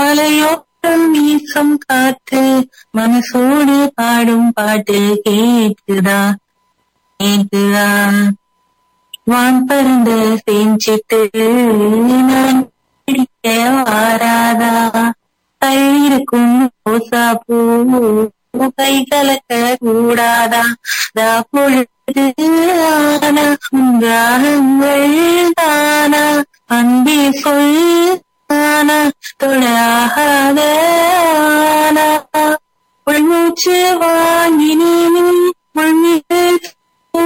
மலையோரம் வீசும் காற்று மனசோடு பாடும் பாட்டு கேக்குதா கேக்குதா வான் பறந்த செஞ்சிட்டு நான் பிடிக்க வாராதா கையிருக்கும் ரோசா பூ கை கலக்க கூடாதா தா பொழுது ஆனா உங்காரங்கள் தானா அன்பே சொல் ஆனா தொழாகாத ஆனா உள்மூச்சு வாங்கி நீ